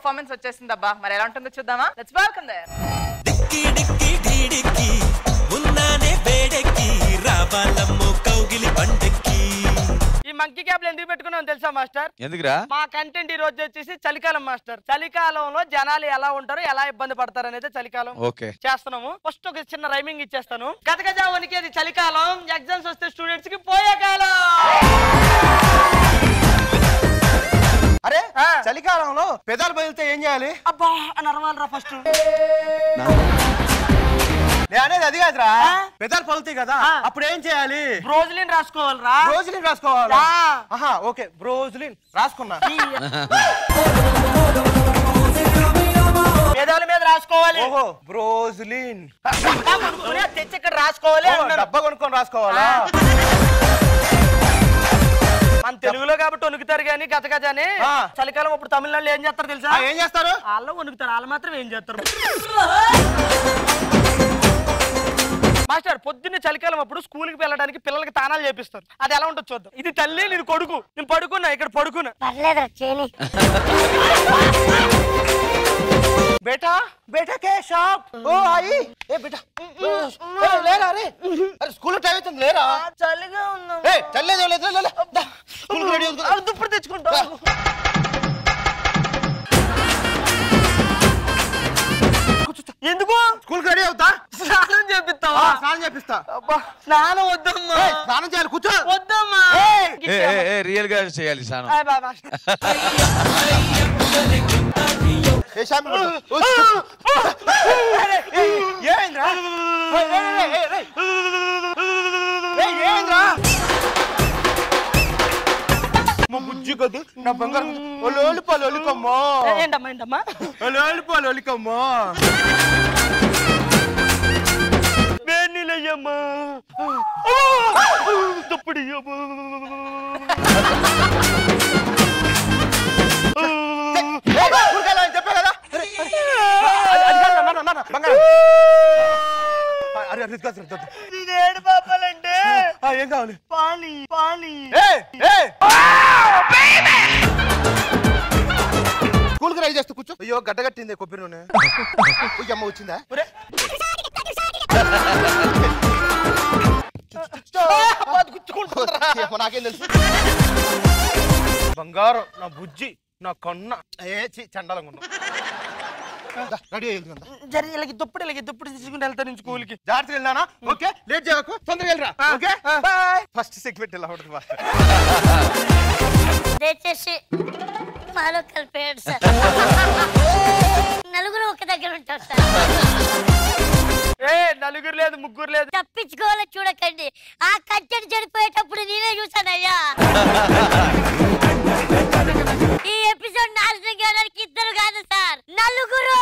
Performance వచ్చేసింది అబ్బా మరి ఎలా ఉంటుందో చూద్దామా లెట్స్ వెల్కమ్ దేర్ డిక్కి డిక్కి ఢీడిక్కి ఉన్నానే వేడెక్కి రావాలమ్మో కౌగిలి పండెక్కి ఈ మంకీ క్యాప్లు ఎందుకు పెట్టుకున్నాం తెలుసా మాస్టర్ ఎందుకురా మా కంటెంట్ ఈ రోజు వచ్చేసి చలికాలం మాస్టర్ చలికాలంలో జనాలు ఎలా ఉంటారు ఎలా ఇబ్బంది పడతారు అనేది చలికాలం ఓకే చేస్తున్నాము ఫస్ట్ ఒక చిన్న రైమింగ్ ఇచ్చేస్తాను గతగజా వణికేది చలికాలం ఎగ్జామ్స్ వస్తే స్టూడెంట్స్ కి పోయే కాలం అరే ఆ. చలికాలంలో పెదాలు బదిలితే ఏం చేయాలి అబ్బా అని అరవాలరా ఫస్ట్ నేను అనేది అది కాదురా ఆ. పెదాలు పలుతాయి కదా ఆ. అప్పుడు ఏం చేయాలి బ్రోజ్లిన్ రాసుకోవాలరా బ్రోజ్లిన్ రాసుకోవాలా ఆ. ఆహా ఓకే బ్రోజ్లిన్ రాసుకున్నా పేదాల మీద రాసుకోవాలి ఓహో బ్రోజ్లిన్ డబ్బా కొనుక్కొని అది తెచ్చి ఇక్కడ రాసుకోవాలి ఓహో, అన్నాను. డబ్బా కొనుక్కొని రాసుకోవాలా మన తెలుగులో కాబట్టి వణుకుతారు కానీ గతగజాని ఆ. చలికాలం ఇప్పుడు తమిళనాడులో ఏం చేస్తారు తెలుసా ఆ, ఏం చేస్తారు వాళ్ళు వణుకుతారు వాళ్ళు మాత్రం ఏం చేస్తారు మాస్టర్ పొద్దున్నే చలికాలం అప్పుడు స్కూల్ కి వెళ్ళడానికి పిల్లలకి తానాలు చేపిస్తారు అది ఎలా ఉంటుంది చూద్దాం ఇది తల్లి నేను కొడుకు నేను పడుకున్నా ఇక్కడ పడుకున్నా పర్లేదురా చేని బేటా బేటా కే షాప్ ఓ అయి ఏ బేటా ఏ, లేరా రే అరే స్కూల్ టైం అవుతుంది లేరా చలిగా ఉన్నా ఏ చల్లేదు లేదు లే, లే, లే. స్కూల్ రెడీ అవుతుంది దుప్పుడు తెచ్చుకుంటా ఎందుకు స్కూల్ రెడీ అవుతా స్నానం చేపిస్తావా ఆ, స్నానం చేపిస్తా అబ్బా స్నానం వద్దమ్మా ఏయ్, స్నానం చేయాలి కూర్చో వద్దమ్మా ఏయ్, ఏ ఏ, ఏ రియల్ గా చేయాలి స్నానం ఆయ్ బాబా ఏ శామి ఓ, అరే, ఏయ్, ఏమైందిరా ఏయ్, ఏయ్, ఏయ్, ఏయ్, ఏయ్. ఏయ్, ఏమైందిరా మా బుజ్జి కదూ నా బంగారం ఒళ్ళు పాలు ఒలికమ్మా ఏంటమ్మా ఏంటమ్మా ఒళ్ళు పాలు ఒలికమ్మా వేడి నీళ్ళయ్యమ్మా దుప్పటి అమ్మా. ఊరికెళ్ళా అని చెప్పా కదా అరే, అరే. అది- అది కాదు, నాన్న, నాన్న, బంగారం అరే అరే ఇది కాదు, ఇది కాదు. నేను ఏడు పాపాలంటే ఆ, ఏం కావాలి పాలి పాలి ఏయ్, ఏయ్. స్కూల్కి రైలు చేస్తూ కూర్చో అయ్యో గడ్డగట్టింది కొబ్బరి నూనె ఉయ్య, అమ్మ వచ్చిందా ఒరే. అది గుచ్చుకుంటుందిరా. ఏమో నాకేం తెలుసు బంగారం నా బుజ్జి నా కన్న ఏ చి చండాలంగా ఉన్నా రెడీ అయ్యింది జరి ఇలాగ దుప్పటి ఇలాగ దుప్పటి తీసుకుని వెళ్తాను నేను స్కూల్కి జాగ్రత్తగా వెళ్ళానా ఓకే లేట్ చేయకు తొందరగా వెళ్ళరా ఓకే బాయ్ ఫస్ట్ సెగ్మెంట్ ఇలా ఉంటుంది మాస్టర్ దయచేసి మాలో కలిపేయండి సార్ నలుగురు ఒక దగ్గర ఉంటారు సార్ ఏ నలుగురు లేదు ముగ్గురు లేదు తప్పించుకోవాలని చూడకండి ఆ కంచెని చనిపోయేటప్పుడు నేనే చూసానయ్యా ఈ ఎపిసోడ్ నాశనం చేయడానికి ఇద్దరు కాదు సార్ నలుగురు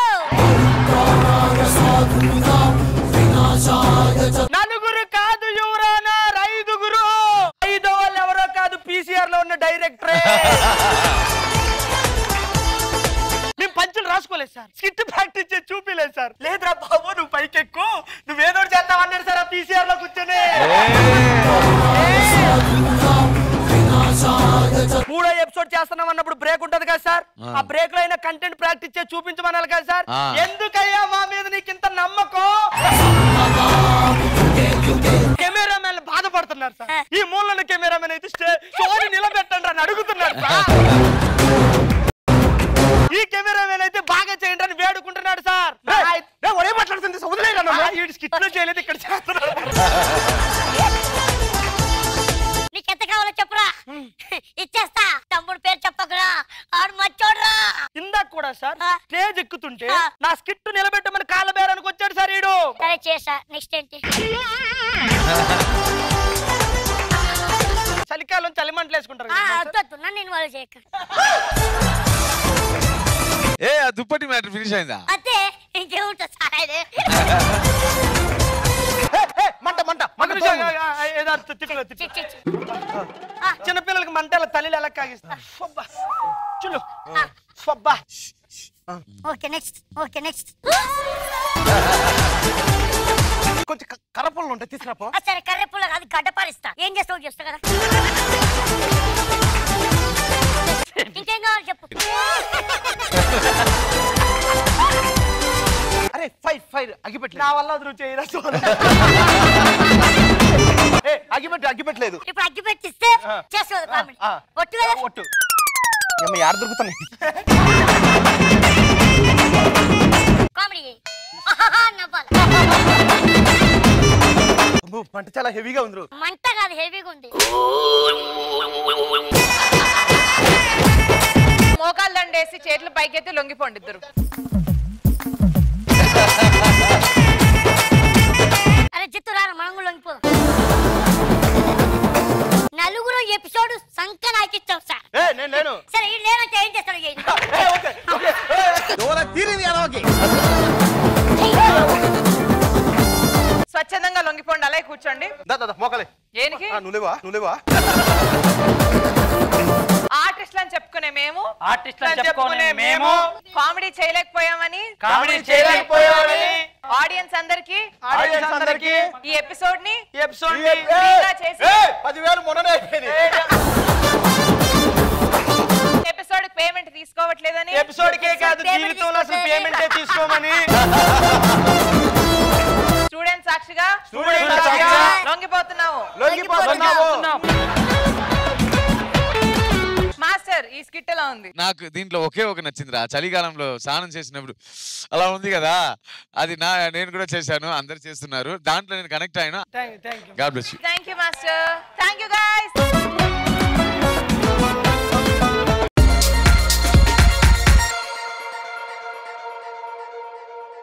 నలుగురు కాదు యువరానా ఐదుగురు ఐదో వాళ్ళు ఎవరో కాదు పీసీఆర్ లో ఉన్న డైరెక్టరే మేము పంచులు రాసుకోలేదు సార్ స్కిట్ ప్రాక్టీస్ చేసి చూపిలేదు సార్ లేదురా బాబు నువ్వు పైకెక్కు నువ్వేదో ఒకటి చేద్దామన్నారు సార్ ఆ పీసీఆర్ లో కూర్చొని మూడో ఎపిసోడ్ చేస్తున్నాం అన్నప్పుడు బ్రేక్ ఉంటది కదా సార్ ఆ బ్రేక్ లో అయినా కంటెంట్ ప్రాక్టీస్ చేసి చూపించమనాలి కదా సార్ ఆ. ఎందుకయ్యా మా మీద నీకు ఇంత నమ్మకం కెమెరామెన్ బాధపడుతున్నారు సార్ ఈ మూలన కెమెరామెన్ అయితే స్టే- షోని నిలబెట్టండి అని అడుగుతున్నాడు సార్ ఈ కెమెరామెన్ అయితే బాగా చేయండి అని వేడుకుంటున్నాడు సార్ ఒరే మాట్లాడుతుంది వదిలేరా నన్ను. ఈ స్కిట్ లో చేయలేదు ఇక్కడ చేస్తున్నాడు నీకు ఎంత కావాలో చెప్పురా ఇచ్చేస్తా తమ్ముడు పేరు చెప్పకురా ఆడు మచ్చోడ్రా ఇందాక కూడా సార్ ఆ. స్టేజ్ ఎక్కుతుంటే ఆ. నా స్కిట్ నిలబెట్టమని కాళ్ళ బేరానికి వచ్చాడు సార్ ఈడు సరే చేసా నెక్స్ట్ ఏంటి చలికాలం చలిమంటలు వేసుకుంటారు ఆ, కదా వద్దు, వద్దు, నన్ను ఇన్వాల్వ్ చేయక ఏ ఆ దుప్పటి మ్యాటర్ ఫినిష్ అయిందా అంతే ఇంకేముంటుంది సార్ ఆయన ఏ, ఏ, మంట మంట ఒక మంట నిమిషం, దూరం. ఆ, ఆ, ఏదో అర్థం, తిప్పలేదు, చి, తిప్పలేదు. చి, చి. చిన్నపిల్లలకి మంటల తల్లి ఎలా కాగిస్తా ఫబ్బా. చులు ఫబ్బా. ఓకే నెక్స్ట్ ఓకే నెక్స్ట్ కొంచెం క- కర్రపుల్లలు ఉంటాయి తీసుకురాపో సరే కర్రె పుల్ల కాదు గడ్డ పారిస్తా ఏం చేస్తావు చూస్తా కదా ఇంకేం కావాలి చెప్పు అరే ఫైర్ ఫైర్ అగిపెట్టలేదు నా వల్ల అది నువ్వు చేయరా సోను. ఏ అగిపెట్టు అగిపెట్టలేదు ఇప్పుడు అగ్గి పెట్టిస్తే చేసుకోదు కామెడీ ఆ. ఒట్టు కదా ఒట్టు ఏమ్మ యాడ దొరుకుతున్నాయి కామెడీ నవ్వాలి అబ్బో, పంట చాలా హెవీగా ఉంది రో. మంట కాదు హెవీగా ఉంది మోకాలు దండేసి చేతులు పైకెత్తి లొంగిపోండి ఇద్దరు అరే జిత్తు రారా మనం కూడా లొంగిపోదాం నలుగురు ఎపిసోడ్ సంఖ్య నాకు ఇచ్చావు సార్ ఏ నేను లేను సరే ఈ లేనంటే ఏం చేస్తాడు ఈ? ఏ, ఓకే ఓకే ఏ, దూల తీరింది ఎలాగే స్వచ్ఛందంగా లొంగిపోండి అలాగే కూర్చోండి దా దా, దా మోకలే ఏనికి ఆ, నువ్వులేవా నువ్వులేవా ఆర్టిస్టులు అని చెప్పుకునే మేము ఆర్టిస్టులు అని చెప్పుకునే మేము కామెడీ చేయలేకపోయామని కామెడీ చేయలేకపోయామని ఆడియన్స్ అందరికి ఆడియన్స్ అందరికి ఈ ఎపిసోడ్ ని ఈ ఎపిసోడ్ ఏ, ఏ, ఫ్రీగా చేసి ఏ, పదివేలు మొన్ననే అయిపోయింది ఎపిసోడ్ పేమెంట్ తీసుకోవట్లేదని ఎపిసోడ్ కే కాదు Payment జీవితంలో అసలు తీసుకోలేదు. పేమెంటే తీసుకోమని స్టూడెంట్ సాక్షిగా Student సాక్షిగా లొంగిపోతున్నావు లొంగిపోతున్నావు మాస్టర్ ఈ స్కిట్ ఎలా ఉంది నాకు దీంట్లో ఒకే ఒక నచ్చింది రా చలికాలంలో స్నానం చేసినప్పుడు అలా ఉంది కదా అది నా నేను కూడా చేశాను అందరు చేస్తున్నారు దాంట్లో నేను కనెక్ట్ అయినా thank you thank you god bless you thank you master thank you guys